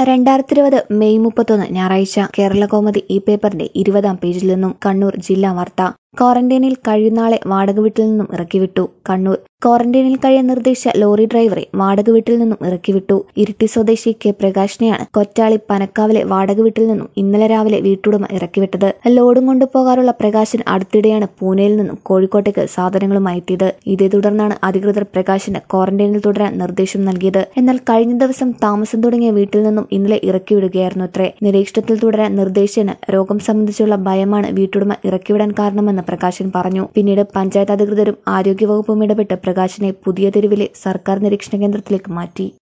രണ്ടായിരത്തി ഇരുപത് മെയ് മുപ്പത്തൊന്ന് ഞായറാഴ്ച കേരള കോമതി ഈ പേപ്പറിന്റെ ഇരുപതാം പേജിൽ നിന്നും കണ്ണൂർ ജില്ലാ വാർത്ത ക്വാറന്റൈനിൽ കഴിയുന്നാളെ വാടക വീട്ടിൽ നിന്നും ഇറക്കിവിട്ടു കണ്ണൂർ ക്വാറന്റൈനിൽ കഴിയാൻ നിർദ്ദേശിച്ച ലോറി ഡ്രൈവറെ വാടക വീട്ടിൽ നിന്നും ഇറക്കിവിട്ടു ഇരിട്ടി സ്വദേശി കെ പ്രകാശിനെയാണ് കൊറ്റാളി പനക്കാവിലെ വാടക വീട്ടിൽ നിന്നും ഇന്നലെ രാവിലെ വീട്ടുടമ ഇറക്കിവിട്ടത് ലോഡും കൊണ്ടുപോകാറുള്ള പ്രകാശൻ അടുത്തിടെയാണ് പൂനെയിൽ നിന്നും കോഴിക്കോട്ടേക്ക് സാധനങ്ങളുമായി എത്തിയത് ഇതേ തുടർന്നാണ് അധികൃതർ പ്രകാശിന് ക്വാറന്റൈനിൽ തുടരാൻ നിർദ്ദേശം നൽകിയത് എന്നാൽ കഴിഞ്ഞ ദിവസം താമസം തുടങ്ങിയ വീട്ടിൽ നിന്നും ഇന്നലെ ഇറക്കിവിടുകയായിരുന്നു അത്രേ നിരീക്ഷണത്തിൽ തുടരാൻ നിർദ്ദേശിച്ചതിന് രോഗം സംബന്ധിച്ചുള്ള ഭയമാണ് വീട്ടുടമ ഇറക്കിവിടാൻ കാരണമെന്ന് പ്രകാശൻ പറഞ്ഞു പിന്നീട് പഞ്ചായത്ത് അധികൃതരും ആരോഗ്യവകുപ്പും ഇടപെട്ട് പ്രകാശിനെ പുതിയ തെരുവിലെ സർക്കാർ നിരീക്ഷണ കേന്ദ്രത്തിലേക്ക് മാറ്റി